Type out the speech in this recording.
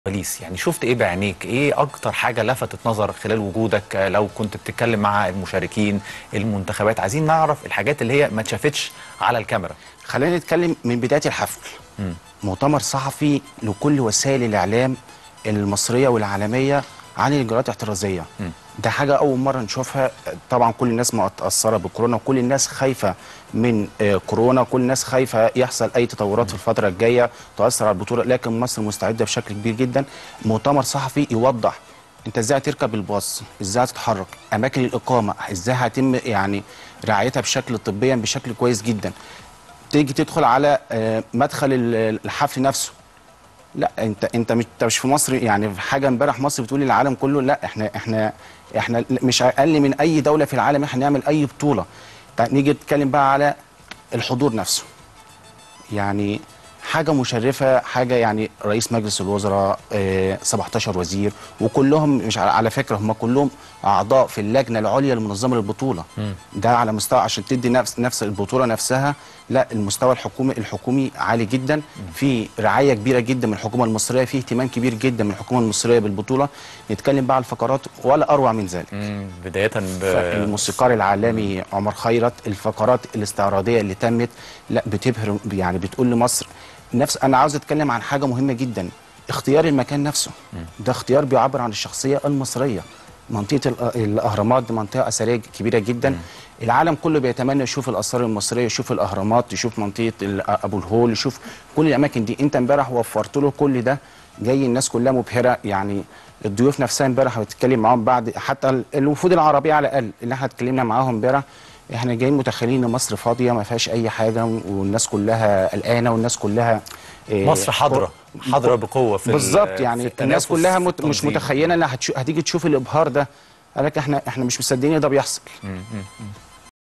كواليس يعني شفت ايه بعينيك ايه اكتر حاجه لفتت نظرك خلال وجودك آه، لو كنت بتتكلم مع المشاركين المنتخبات عايزين نعرف الحاجات اللي هي ما اتشافتش على الكاميرا خلينا نتكلم من بدايه الحفل مؤتمر صحفي لكل وسائل الاعلام المصريه والعالميه عن الاجراءات الاحترازيه ده حاجه اول مره نشوفها طبعا كل الناس متاثره بكورونا وكل الناس خايفه من آه، كورونا وكل الناس خايفه يحصل اي تطورات في الفتره الجايه تاثر على البطوله لكن مصر مستعده بشكل كبير جدا مؤتمر صحفي يوضح انت ازاي هتركب الباص ازاي هتتحرك اماكن الاقامه ازاي هيتم يعني رعايتها بشكل طبيا بشكل كويس جدا تيجي تدخل على آه، مدخل ال- الحفل نفسه لا انت انت مش انت مش في مصر يعني في حاجه امبارح مصر بتقول للعالم كله لا احنا احنا احنا مش اقل من اي دوله في العالم احنا نعمل اي بطوله طيب نيجي نتكلم بقى على الحضور نفسه يعني حاجه مشرفه حاجه يعني رئيس مجلس الوزراء آه، 17 وزير وكلهم مش على, على فكره هم كلهم اعضاء في اللجنه العليا المنظمه للبطوله ده على مستوى عشان تدي نفس نفس البطوله نفسها لا المستوى الحكومي الحكومي عالي جدا في رعايه كبيره جدا من الحكومه المصريه في اهتمام كبير جدا من الحكومه المصريه بالبطوله نتكلم بقى على الفقرات ولا اروع من ذلك مم، بدايه ب... الموسيقار العالمي عمر خيرت الفقرات الاستعراضيه اللي تمت لا بتبهر يعني بتقول لمصر نفس انا عاوز اتكلم عن حاجه مهمه جدا اختيار المكان نفسه ده اختيار بيعبر عن الشخصيه المصريه منطقه الأ- الاهرامات دي منطقه اثريه كبيره جدا العالم كله بيتمنى يشوف الاثار المصريه يشوف الاهرامات يشوف منطقه ال- ابو الهول يشوف كل الاماكن دي انت امبارح وفرت له كل ده جاي الناس كلها مبهره يعني الضيوف نفسها امبارح بتتكلم معاهم بعد حتى ال- الوفود العربيه على الاقل اللي احنا اتكلمنا معاهم امبارح احنا جايين متخيلين ان مصر فاضيه ما فيهاش اي حاجه والناس كلها قلقانه والناس كلها إيه، مصر حاضره حاضره بقوه في ال- بالظبط في يعني التنافس، الناس كلها في مت... مش التنظيم. متخيله انها هتشو... هتيجي تشوف الابهار ده قال لك احنا احنا مش مصدقين إن ده بيحصل مم، مم، مم.